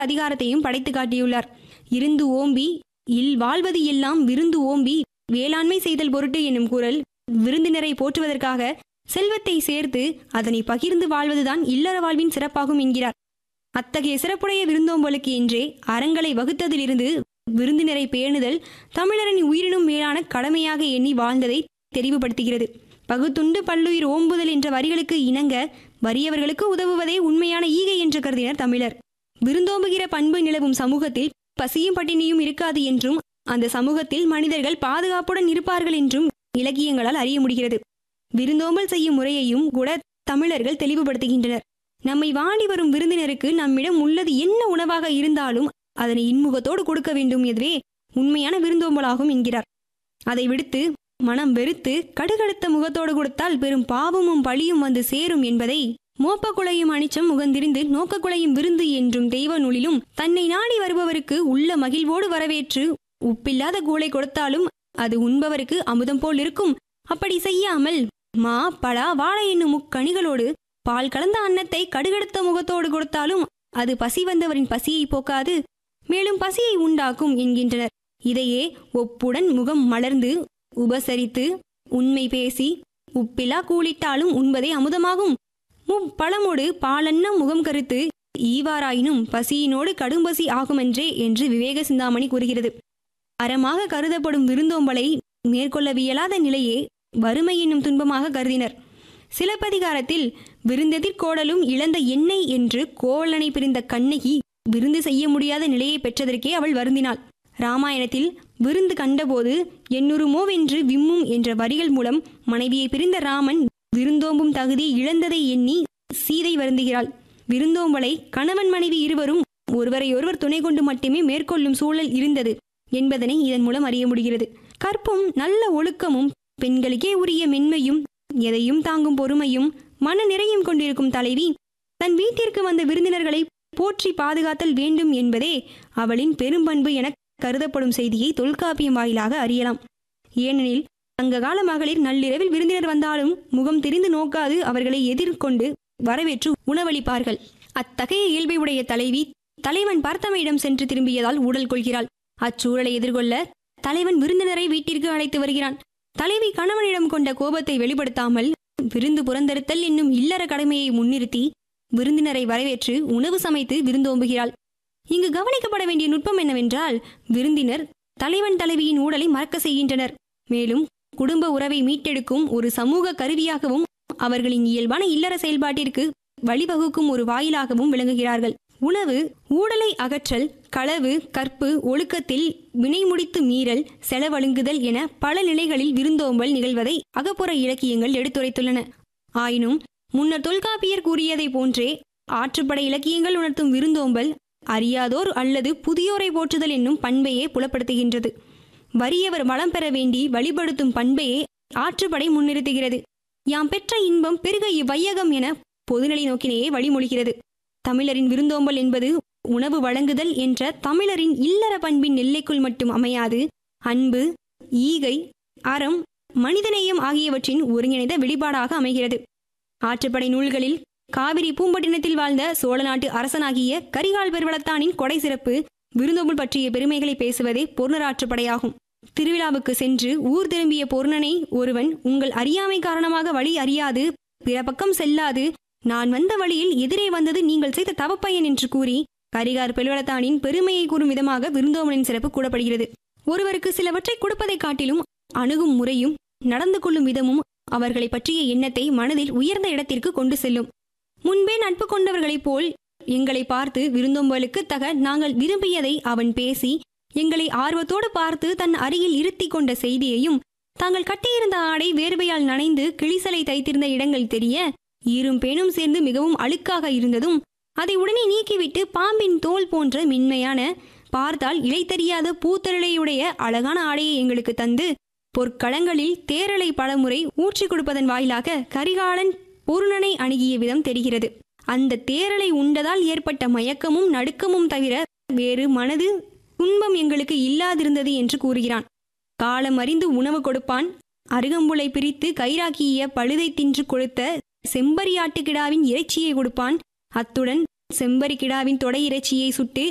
அதிகாரத்தையும் படைத்து காட்டியுள்ளார் இருந்து ஓம்பி இல் வாழ்வது எல்லாம் விருந்து ஓம்பி வேளாண்மை செய்தல் பொருட்டு என்னும் குரல் விருந்தினரை போற்றுவதற்காக செல்வத்தை சேர்த்து அதனை பகிர்ந்து வாழ்வதுதான் இல்லற வாழ்வின் சிறப்பாகும் என்கிறார் அத்தகைய சிறப்புடைய விருந்தோம்பலுக்கு என்றே அறங்களை வகுத்ததிலிருந்து விருந்தினரை பேணுதல் தமிழரின் உயிரினும் மேலான கடமையாக எண்ணி வாழ்ந்ததை தெரிவுபடுத்துகிறது பகுத்துண்டு பல்லுயிர் ஓம்புதல் என்ற வரிகளுக்கு இணங்க வறியவர்களுக்கு உதவுவதே உண்மையான ஈகை என்று கருதினர் தமிழர் விருந்தோம்புகிற பண்பு நிலவும் சமூகத்தில் பசியும் பட்டினியும் இருக்காது என்றும் அந்த சமூகத்தில் மனிதர்கள் பாதுகாப்புடன் இருப்பார்கள் என்றும் இலக்கியங்களால் அறிய முடிகிறது விருந்தோம்பல் செய்யும் முறையையும் கூட தமிழர்கள் தெளிவுபடுத்துகின்றனர் நம்மை வாடி வரும் விருந்தினருக்கு நம்மிடம் உள்ளது என்ன உணவாக இருந்தாலும் அதனை இன்முகத்தோடு கொடுக்க வேண்டும் எதுவே உண்மையான விருந்தோம்பலாகும் என்கிறார் அதை விடுத்து மனம் வெறுத்து கடுகடுத்த முகத்தோடு கொடுத்தால் பெரும் பாவமும் பழியும் வந்து சேரும் என்பதை மோப்ப குலையும் அனிச்சம் முகந்திருந்து நோக்க குலையும் விருந்து என்றும் தெய்வ நூலிலும் தன்னை நாடி வருபவருக்கு உள்ள மகிழ்வோடு வரவேற்று உப்பில்லாத கூளை கொடுத்தாலும் அது உண்பவருக்கு அமுதம் போல் இருக்கும் அப்படி செய்யாமல் மா பலா வாழை என்னும் முக்கணிகளோடு பால் கலந்த அன்னத்தை கடுகடுத்த முகத்தோடு கொடுத்தாலும் அது பசி வந்தவரின் பசியை போக்காது மேலும் பசியை உண்டாக்கும் என்கின்றனர் இதையே ஒப்புடன் முகம் மலர்ந்து உபசரித்து உண்மை பேசி உப்பிலா கூலிட்டாலும் உண்பதே அமுதமாகும் முப்பழமோடு பாலன்னம் முகம் கருத்து ஈவாராயினும் பசியினோடு கடும்பசி ஆகுமென்றே என்று விவேக சிந்தாமணி கூறுகிறது அறமாக கருதப்படும் விருந்தோம்பலை மேற்கொள்ளவியலாத நிலையே வறுமை என்னும் துன்பமாக கருதினர் சிலப்பதிகாரத்தில் விருந்தெதிர்கோடலும் இழந்த எண்ணெய் என்று கோவலனை பிரிந்த கண்ணகி விருந்து செய்ய முடியாத நிலையை பெற்றதற்கே அவள் வருந்தினாள் ராமாயணத்தில் விருந்து கண்டபோது எண்ணுருமோவென்று விம்மும் என்ற வரிகள் மூலம் மனைவியை பிரிந்த ராமன் விருந்தோம்பும் தகுதியை இழந்ததை எண்ணி சீதை வருந்துகிறாள் விருந்தோம்பலை கணவன் மனைவி இருவரும் ஒருவரையொருவர் துணை கொண்டு மட்டுமே மேற்கொள்ளும் சூழல் இருந்தது என்பதனை இதன் மூலம் அறிய முடிகிறது கற்பும் நல்ல ஒழுக்கமும் பெண்களுக்கே உரிய மென்மையும் எதையும் தாங்கும் பொறுமையும் மன நிறையும் கொண்டிருக்கும் தலைவி தன் வீட்டிற்கு வந்த விருந்தினர்களை போற்றி பாதுகாத்தல் வேண்டும் என்பதே அவளின் பெரும்பண்பு என கருதப்படும் செய்தியை தொல்காப்பியம் வாயிலாக அறியலாம் ஏனெனில் சங்ககால மகளிர் நள்ளிரவில் விருந்தினர் வந்தாலும் முகம் தெரிந்து நோக்காது அவர்களை எதிர்கொண்டு வரவேற்று உணவளிப்பார்கள் அத்தகைய இயல்பை உடைய தலைவி தலைவன் பார்த்தமையிடம் சென்று திரும்பியதால் ஊடல் கொள்கிறாள் அச்சூழலை எதிர்கொள்ள தலைவன் விருந்தினரை வீட்டிற்கு அழைத்து வருகிறான் தலைவி கணவனிடம் கொண்ட கோபத்தை வெளிப்படுத்தாமல் விருந்து புறந்தெடுத்தல் என்னும் இல்லற கடமையை முன்னிறுத்தி விருந்தினரை வரவேற்று உணவு சமைத்து விருந்தோம்புகிறாள் இங்கு கவனிக்கப்பட வேண்டிய நுட்பம் என்னவென்றால் விருந்தினர் தலைவன் தலைவியின் ஊடலை மறக்க செய்கின்றனர் மேலும் குடும்ப உறவை மீட்டெடுக்கும் ஒரு சமூக கருவியாகவும் அவர்களின் இயல்பான இல்லற செயல்பாட்டிற்கு வழிவகுக்கும் ஒரு வாயிலாகவும் விளங்குகிறார்கள் உணவு ஊடலை அகற்றல் களவு கற்பு ஒழுக்கத்தில் வினை முடித்து மீறல் செலவழுங்குதல் என பல நிலைகளில் விருந்தோம்பல் நிகழ்வதை அகப்புற இலக்கியங்கள் எடுத்துரைத்துள்ளன ஆயினும் முன்னர் தொல்காப்பியர் கூறியதை போன்றே ஆற்றுப்பட இலக்கியங்கள் உணர்த்தும் விருந்தோம்பல் அறியாதோர் அல்லது புதியோரை போற்றுதல் என்னும் பண்பையே புலப்படுத்துகின்றது வறியவர் வளம் பெற வேண்டி வழிபடுத்தும் பண்பையே ஆற்றுப்படை முன்னிறுத்துகிறது யாம் பெற்ற இன்பம் பெருக இவ்வையகம் என பொதுநிலை நோக்கினையே வழிமொழிகிறது தமிழரின் விருந்தோம்பல் என்பது உணவு வழங்குதல் என்ற தமிழரின் இல்லற பண்பின் எல்லைக்குள் மட்டும் அமையாது அன்பு ஈகை அறம் மனிதநேயம் ஆகியவற்றின் ஒருங்கிணைந்த வெளிப்பாடாக அமைகிறது ஆற்றுப்படை நூல்களில் காவிரி பூம்பட்டினத்தில் வாழ்ந்த சோழ நாட்டு அரசனாகிய கரிகால் பெருவளத்தானின் கொடை சிறப்பு விருந்தோம்பல் பற்றிய பெருமைகளை பேசுவதே பொருணராற்றுப்படையாகும் திருவிழாவுக்கு சென்று ஊர் திரும்பிய பொருணனை ஒருவன் உங்கள் அறியாமை காரணமாக வழி அறியாது பிற பக்கம் செல்லாது நான் வந்த வழியில் எதிரே வந்தது நீங்கள் செய்த தவப்பயன் என்று கூறி கரிகார் பெருவளத்தானின் பெருமையை கூறும் விதமாக விருந்தோம்பலின் சிறப்பு கூடப்படுகிறது ஒருவருக்கு சிலவற்றை கொடுப்பதைக் காட்டிலும் அணுகும் முறையும் நடந்து கொள்ளும் விதமும் அவர்களை பற்றிய எண்ணத்தை மனதில் உயர்ந்த இடத்திற்கு கொண்டு செல்லும் முன்பே நட்பு கொண்டவர்களைப் போல் எங்களை பார்த்து விருந்தோம்பலுக்கு தக நாங்கள் விரும்பியதை அவன் பேசி எங்களை ஆர்வத்தோடு பார்த்து தன் அருகில் இருத்தி கொண்ட செய்தியையும் தாங்கள் கட்டியிருந்த ஆடை வேர்வையால் நனைந்து கிளிசலை தைத்திருந்த இடங்கள் தெரிய ஈரும் பேணும் சேர்ந்து மிகவும் அழுக்காக இருந்ததும் அதை உடனே நீக்கிவிட்டு பாம்பின் தோல் போன்ற மென்மையான பார்த்தால் இலை தெரியாத பூத்தருளையுடைய அழகான ஆடையை எங்களுக்கு தந்து பொற்களங்களில் தேரலை பலமுறை ஊற்றி கொடுப்பதன் வாயிலாக கரிகாலன் பூர்ணனை அணுகிய விதம் தெரிகிறது அந்த தேரலை உண்டதால் ஏற்பட்ட மயக்கமும் நடுக்கமும் தவிர வேறு மனது துன்பம் எங்களுக்கு இல்லாதிருந்தது என்று கூறுகிறான் காலம் அறிந்து உணவு கொடுப்பான் அருகம்புலை பிரித்து கைராக்கிய பழுதை தின்று கொடுத்த செம்பரியாட்டு கிடாவின் இறைச்சியை கொடுப்பான் அத்துடன் செம்பரி கிடாவின் தொடை இறைச்சியை சுட்டு